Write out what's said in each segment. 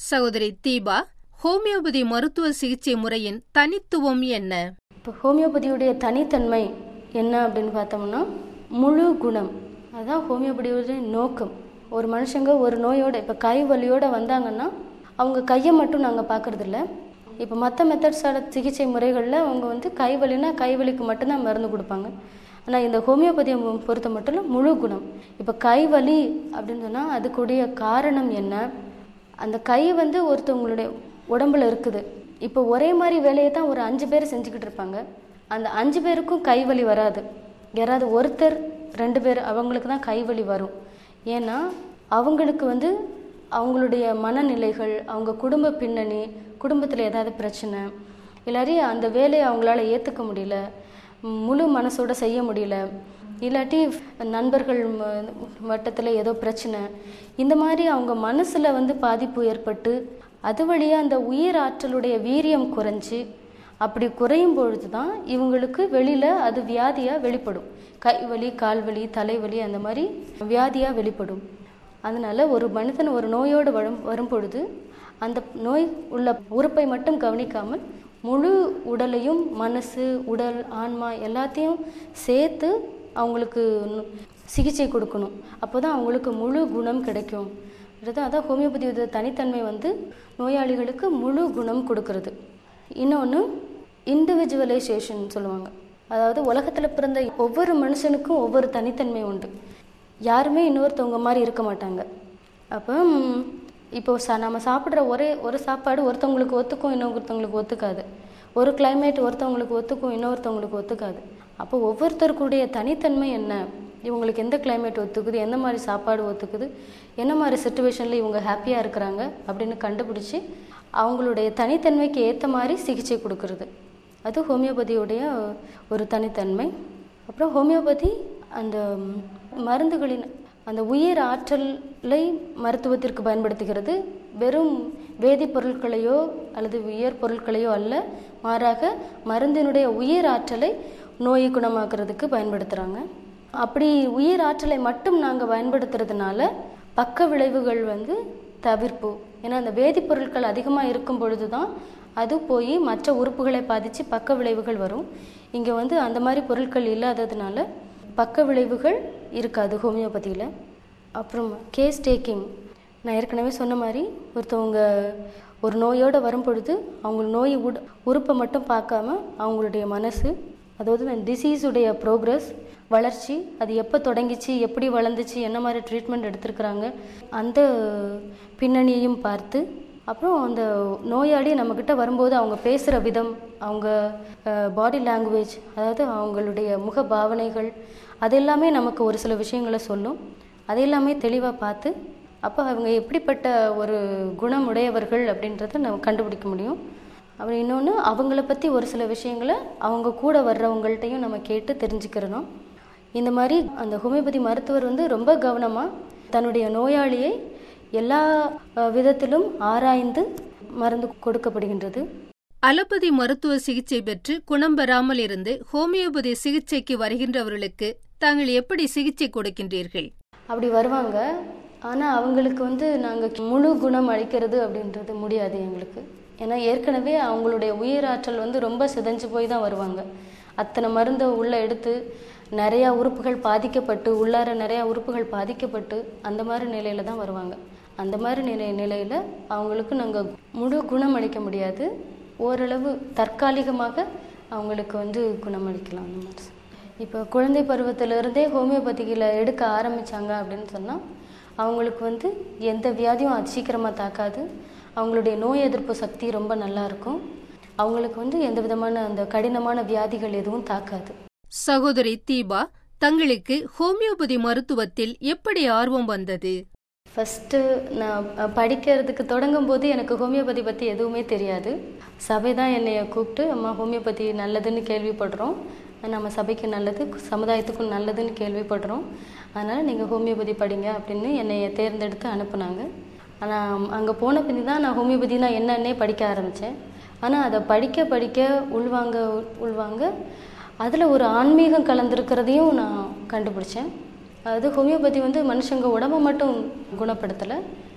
சகோதரி தீபா ஹோமியோபதி மருத்துவ சிகிச்சை முறையின் தனித்துவம் என்ன இப்போ ஹோமியோபதியுடைய தனித்தன்மை என்ன அப்படின்னு பார்த்தோம்னா முழு குணம் அதுதான் ஹோமியோபதியோட நோக்கம் ஒரு மனுஷங்க ஒரு நோயோட இப்போ கை வலியோட வந்தாங்கன்னா அவங்க கையை மட்டும் நாங்கள் பார்க்கறதில்ல இப்போ மற்ற மெத்தட்ஸோட சிகிச்சை முறைகளில் அவங்க வந்து கை வலினா கை வலிக்கு மட்டும்தான் மருந்து கொடுப்பாங்க ஆனால் இந்த ஹோமியோபதியை மு- பொறுத்த மட்டும் முழு குணம் இப்போ கை வலி அப்படின்னு சொன்னால் அதுக்குடைய காரணம் என்ன அந்த கை வந்து ஒருத்தவங்களுடைய உடம்புல இருக்குது இப்போ ஒரே மாதிரி வேலையை தான் ஒரு அஞ்சு பேர் செஞ்சுக்கிட்டு இருப்பாங்க அந்த அஞ்சு பேருக்கும் கை வலி வராது யாராவது ஒருத்தர் ரெண்டு பேர் அவங்களுக்கு தான் கை வலி வரும் ஏன்னா அவங்களுக்கு வந்து அவங்களுடைய மனநிலைகள் அவங்க குடும்ப பின்னணி குடும்பத்தில் ஏதாவது பிரச்சனை இல்லாட்டி அந்த வேலையை அவங்களால ஏற்றுக்க முடியல முழு மனசோட செய்ய முடியல இல்லாட்டி நண்பர்கள் வட்டத்தில் ஏதோ பிரச்சனை இந்த மாதிரி அவங்க மனசில் வந்து பாதிப்பு ஏற்பட்டு அது வழியாக அந்த உயிர் ஆற்றலுடைய வீரியம் குறைஞ்சி அப்படி குறையும் பொழுது தான் இவங்களுக்கு வெளியில் அது வியாதியாக வெளிப்படும் கை வலி கால் வலி தலைவலி அந்த மாதிரி வியாதியாக வெளிப்படும் அதனால ஒரு மனிதன் ஒரு நோயோடு வரும் வரும் பொழுது அந்த நோய் உள்ள உறுப்பை மட்டும் கவனிக்காமல் முழு உடலையும் மனசு உடல் ஆன்மா எல்லாத்தையும் சேர்த்து அவங்களுக்கு நு- சிகிச்சை கொடுக்கணும் அப்போ தான் அவங்களுக்கு முழு குணம் கிடைக்கும் அதாவது அதான் ஹோமியோபதியோட தனித்தன்மை வந்து நோயாளிகளுக்கு முழு குணம் கொடுக்கறது இன்னொன்று இண்டிவிஜுவலைசேஷன் சொல்லுவாங்க அதாவது உலகத்தில் பிறந்த ஒவ்வொரு மனுஷனுக்கும் ஒவ்வொரு தனித்தன்மை உண்டு யாருமே இன்னொருத்தவங்க மாதிரி இருக்க மாட்டாங்க அப்போ ம், இப்போ சா நம்ம சாப்பிட்ற ஒரே ஒரு சாப்பாடு ஒருத்தவங்களுக்கு ஒத்துக்கும் இன்னொருத்தவங்களுக்கு ஒத்துக்காது ஒரு climate ஒருத்தவங்களுக்கு ஒத்துக்கும் இன்னொருத்தவங்களுக்கு ஒத்துக்காது அப்போ ஒவ்வொருத்தருக்குடைய தனித்தன்மை என்ன இவங்களுக்கு எந்த climate ஒத்துக்குது எந்த மாதிரி சாப்பாடு ஒத்துக்குது என்ன மாதிரி சுச்சுவேஷனில் இவங்க ஹாப்பியாக இருக்கிறாங்க அப்படின்னு கண்டுபிடிச்சி அவங்களுடைய தனித்தன்மைக்கு ஏற்ற மாதிரி சிகிச்சை கொடுக்கறது அது ஹோமியோபதியுடைய ஒரு தனித்தன்மை அப்புறம் ஹோமியோபதி அந்த ம், மருந்துகளின் அந்த உயிர் ஆற்றலை மருத்துவத்திற்கு பயன்படுத்துகிறது வெறும் வேதிப்பொருட்களையோ அல்லது உயர் பொருட்களையோ அல்ல மாறாக மருந்தினுடைய உயிர் ஆற்றலை நோயை குணமாக்குறதுக்கு பயன்படுத்துகிறாங்க அப்படி உயிர் ஆற்றலை மட்டும் நாங்கள் பயன்படுத்துறதுனால பக்க விளைவுகள் வந்து தவிர்ப்பு ஏன்னா அந்த வேதிப்பொருட்கள் அதிகமாக இருக்கும் பொழுது தான் அது போய் மற்ற உறுப்புகளை பாதித்து பக்க விளைவுகள் வரும் இங்கே வந்து அந்த மாதிரி பொருட்கள் இல்லாததுனால பக்க விளைவுகள் இருக்காது ஹோமியோபதியில் அப்புறம் கேஸ் டேக்கிங் நான் ஏற்கனவே சொன்ன மாதிரி ஒருத்தவங்க ஒரு நோயோடு வரும் பொழுது அவங்க நோய் உட உறுப்பை மட்டும் பார்க்காம அவங்களுடைய மனசு அதாவது அந்த டிசீஸுடைய ப்ரோக்ரஸ் வளர்ச்சி அது எப்போ தொடங்கிச்சு எப்படி வளர்ந்துச்சு என்ன மாதிரி ட்ரீட்மெண்ட் எடுத்திருக்கிறாங்க அந்த பின்னணியையும் பார்த்து அப்புறம் அந்த நோயாளி நம்மக்கிட்ட வரும்போது அவங்க பேசுகிற விதம் அவங்க பாடி லாங்குவேஜ் அதாவது அவங்களுடைய முக பாவனைகள் அது எல்லாமே நமக்கு ஒரு சில விஷயங்களை சொல்லும் அது எல்லாமே தெளிவாக பார்த்து அப்போ அவங்க எப்படிப்பட்ட ஒரு குணமுடையவர்கள் அப்படின்றத நம்ம கண்டுபிடிக்க முடியும் அப்புறம் இன்னொன்று அவங்கள பற்றி ஒரு சில விஷயங்களை அவங்க கூட வர்றவங்கள்ட்டையும் நம்ம கேட்டு தெரிஞ்சுக்கிறணும் இந்த மாதிரி அந்த ஹோமியோபதி மருத்துவர் வந்து ரொம்ப கவனமாக தன்னுடைய நோயாளியை எல்லா அஹ், விதத்திலும் ஆராய்ந்து மருந்து கொடுக்கப்படுகின்றது அலோபதி மருத்துவ சிகிச்சை பெற்று குணம் பெறாமல் இருந்து ஹோமியோபதி சிகிச்சைக்கு வருகின்றவர்களுக்கு தாங்கள் எப்படி சிகிச்சை கொடுக்கின்றீர்கள் அப்படி வருவாங்க ஆனால் அவங்களுக்கு வந்து நாங்கள் முழு குணம் அளிக்கிறது அப்படின்றது முடியாது எங்களுக்கு ஏன்னா ஏற்கனவே அவங்களுடைய உயிராற்றல் வந்து ரொம்ப சிதைஞ்சு போய் தான் வருவாங்க அத்தனை மருந்தை உள்ளே எடுத்து நிறையா உறுப்புகள் பாதிக்கப்பட்டு உள்ளார நிறையா உறுப்புகள் பாதிக்கப்பட்டு அந்த மாதிரி நிலையில தான் வருவாங்க அந்த மாதிரி நிலை நிலையில் அவங்களுக்கு நாங்கள் முழு குணம் அளிக்க முடியாது ஓரளவு தற்காலிகமாக அவங்களுக்கு வந்து குணமளிக்கலாம் அந்த மாதிரி இப்போ குழந்தை பருவத்திலிருந்தே ஹோமியோபதியில் எடுக்க ஆரம்பித்தாங்க அப்படின்னு சொன்னால் அவங்களுக்கு வந்து எந்த வியாதியும் அது சீக்கிரமாக தாக்காது அவங்களுடைய நோய் எதிர்ப்பு சக்தி ரொம்ப நல்லா இருக்கும் அவங்களுக்கு வந்து எந்த விதமான அந்த கடினமான வியாதிகள் எதுவும் தாக்காது சகோதரி தீபா தங்களுக்கு ஹோமியோபதி மருத்துவத்தில் எப்படி ஆர்வம் வந்தது ஃபஸ்ட்டு நான் அஹ், படிக்கிறதுக்கு தொடங்கும் போது எனக்கு ஹோமியோபதி பற்றி எதுவுமே தெரியாது சபை தான் என்னைய கூப்பிட்டு அம்மா ஹோமியோபதி நல்லதுன்னு கேள்விப்படுறோம் நம்ம சபைக்கு நல்லது சமுதாயத்துக்கும் நல்லதுன்னு கேள்விப்படுறோம் அதனால் நீங்கள் ஹோமியோபதி படிங்க அப்படின்னு என்னைய தேர்ந்தெடுத்து அனுப்புனாங்க ஆனால் அங்கே போன பின்னி தான் நான் ஹோமியோபதினா என்னன்னே படிக்க ஆரம்பித்தேன் ஆனால் அதை படிக்க படிக்க உள்வாங்க உள்வாங்க அதில் ஒரு ஆன்மீகம் கலந்துருக்கிறதையும் நான் கண்டுபிடிச்சேன் அது ஹோமியோபதி வந்து மனுஷங்க உடம்பை மட்டும் குணப்படுத்தலை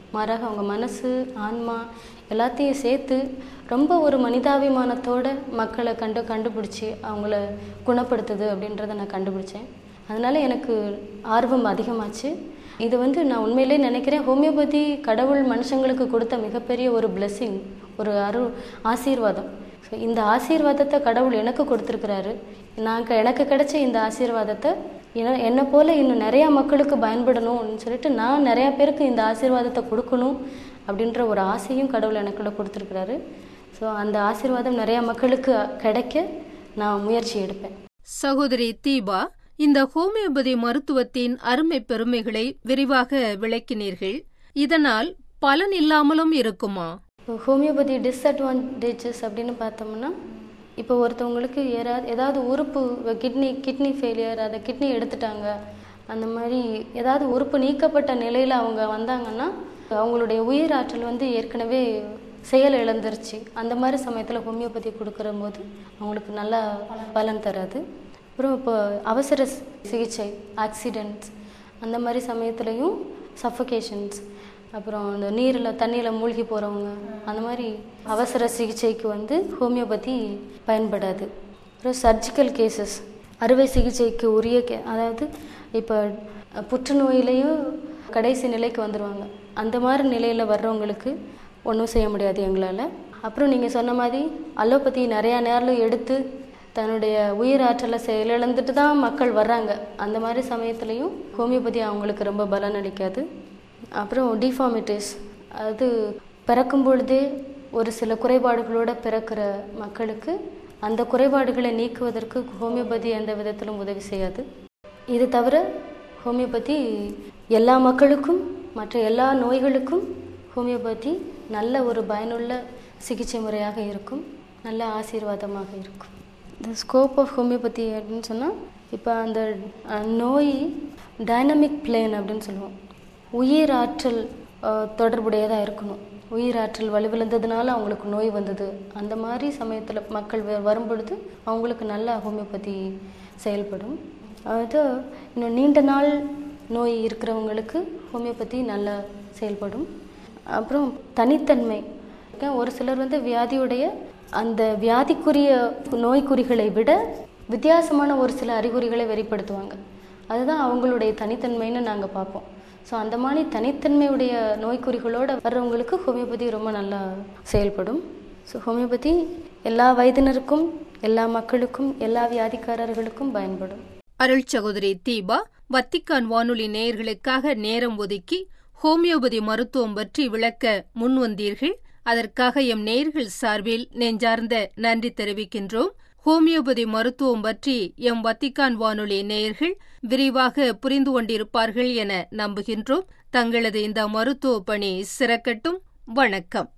மாறாக அவங்க மனசு ஆன்மா எல்லாத்தையும் சேர்த்து ரொம்ப ஒரு மனிதாபிமானத்தோட மக்களை கண்டு கண்டுபிடிச்சி அவங்கள குணப்படுத்துது அப்படின்றத நான் கண்டுபிடிச்சேன் அதனால எனக்கு ஆர்வம் அதிகமாச்சு இது வந்து நான் உண்மையிலே நினைக்கிறேன் ஹோமியோபதி கடவுள் மனுஷங்களுக்கு கொடுத்த மிகப்பெரிய ஒரு blessing ஒரு அரு ஆசீர்வாதம் ஸோ இந்த ஆசீர்வாதத்தை கடவுள் எனக்கு கொடுத்துருக்கிறாரு நான் க- எனக்கு கிடைச்ச இந்த ஆசீர்வாதத்தை என்ன- என்னை போல இன்னும் நிறையா மக்களுக்கு பயன்படணும்னு சொல்லிட்டு நான் நிறையா பேருக்கு இந்த ஆசீர்வாதத்தை கொடுக்கணும் அப்படின்ற ஒரு ஆசையும் கடவுள் எனக்குள்ள கொடுத்துருக்கிறாரு ஸோ அந்த ஆசீர்வாதம் நிறையா மக்களுக்கு கிடைக்க நான் முயற்சி எடுப்பேன் சகோதரி தீபா இந்த ஹோமியோபதி மருத்துவத்தின் அருமை பெருமைகளை விரிவாக விளக்கினீர்கள் இதனால் பலன் இல்லாமலும் இருக்குமா இப்போ ஹோமியோபதி டிஸ்அட்வான்டேஜஸ் அப்படின்னு பார்த்தோம்னா இப்போ ஒருத்தவங்களுக்கு ஏதாவது ஏதாவது உறுப்பு கிட்னி கிட்னி ஃபெயிலியர் அதை கிட்னி எடுத்துட்டாங்க அந்த மாதிரி ஏதாவது உறுப்பு நீக்கப்பட்ட நிலையில் அவங்க வந்தாங்கன்னா அவங்களுடைய உயிர் ஆற்றல் வந்து ஏற்கனவே செயல் இழந்துருச்சு அந்த மாதிரி சமயத்தில் ஹோமியோபதி கொடுக்குற போது அவங்களுக்கு நல்லா பலன் தராது அப்புறம் இப்போ அவசர சி- சிகிச்சை ஆக்சிடென்ட்ஸ் அந்த மாதிரி சமயத்துலையும் சஃபகேஷன்ஸ் அப்புறம் இந்த நீரில் தண்ணியில் மூழ்கி போகிறவங்க அந்த மாதிரி அவசர சிகிச்சைக்கு வந்து ஹோமியோபதி பயன்படாது அப்புறம் சர்ஜிக்கல் கேசஸ் அறுவை சிகிச்சைக்கு உரிய கே அதாவது இப்போ புற்றுநோயிலையும் கடைசி நிலைக்கு வந்துடுவாங்க அந்த மாதிரி நிலையில் வர்றவங்களுக்கு ஒன்றும் செய்ய முடியாது எங்களால் அப்புறம் நீங்கள் சொன்ன மாதிரி அலோபதி நிறையா நேரம் எடுத்து தன்னுடைய உயிர் ஆற்றலை செயலிழந்துட்டு தான் மக்கள் வர்றாங்க அந்த மாதிரி சமயத்துலையும் ஹோமியோபதி அவங்களுக்கு ரொம்ப பலன் அளிக்காது அப்புறம் டிஃபார்மிட்டிஸ் அது பிறக்கும் பொழுதே ஒரு சில குறைபாடுகளோட பிறக்கிற மக்களுக்கு அந்த குறைபாடுகளை நீக்குவதற்கு ஹோமியோபதி எந்த விதத்திலும் உதவி செய்யாது இது தவிர ஹோமியோபதி எல்லா மக்களுக்கும் மற்ற எல்லா நோய்களுக்கும் ஹோமியோபதி நல்ல ஒரு பயனுள்ள சிகிச்சை முறையாக இருக்கும் நல்ல ஆசீர்வாதமாக இருக்கும் இந்த ஸ்கோப் ஆஃப் ஹோமியோபதி அப்படின்னு சொன்னால் இப்போ அந்த அஹ், நோய் டைனமிக் பிளேன் அப்படின்னு சொல்லுவோம் உயிர் ஆற்றல் அஹ், தொடர்புடையதாக இருக்கணும் உயிர் ஆற்றல் வலுவிழந்ததுனால அவங்களுக்கு நோய் வந்தது அந்த மாதிரி சமயத்தில் மக்கள் வ- வரும் பொழுது அவங்களுக்கு நல்ல ஹோமியோபதி செயல்படும் அது இன்னும் நீண்ட நாள் நோய் இருக்கிறவங்களுக்கு ஹோமியோபதி நல்லா செயல்படும் அப்புறம் தனித்தன்மை ஒரு சிலர் வந்து வியாதியுடைய அந்த வியாதிக்குரிய நோய்க்குறிகளை விட வித்தியாசமான ஒரு சில அறிகுறிகளை வெளிப்படுத்துவாங்க அதுதான் அவங்களுடைய தனித்தன்மைன்னு நாங்கள் பார்ப்போம் ஸோ அந்த மாதிரி தனித்தன்மையுடைய நோய்க்குறிகளோட வர்றவங்களுக்கு ஹோமியோபதி ரொம்ப நல்லா செயல்படும் ஸோ ஹோமியோபதி எல்லா வயதினருக்கும் எல்லா மக்களுக்கும் எல்லா வியாதிக்காரர்களுக்கும் பயன்படும் அருள் சகோதரி தீபா வத்திக்கான் வானொலி நேயர்களுக்காக நேரம் ஒதுக்கி ஹோமியோபதி மருத்துவம் பற்றி விளக்க முன்வந்தீர்கள் அதற்காக எம் நேயர்கள் சார்பில் நெஞ்சார்ந்த நன்றி தெரிவிக்கின்றோம் ஹோமியோபதி மருத்துவம் பற்றி எம் வத்திக்கான் வானொலி நேயர்கள் விரிவாக புரிந்து கொண்டிருப்பார்கள் என நம்புகின்றோம் தங்களது இந்த மருத்துவ பணி சிறக்கட்டும் வணக்கம்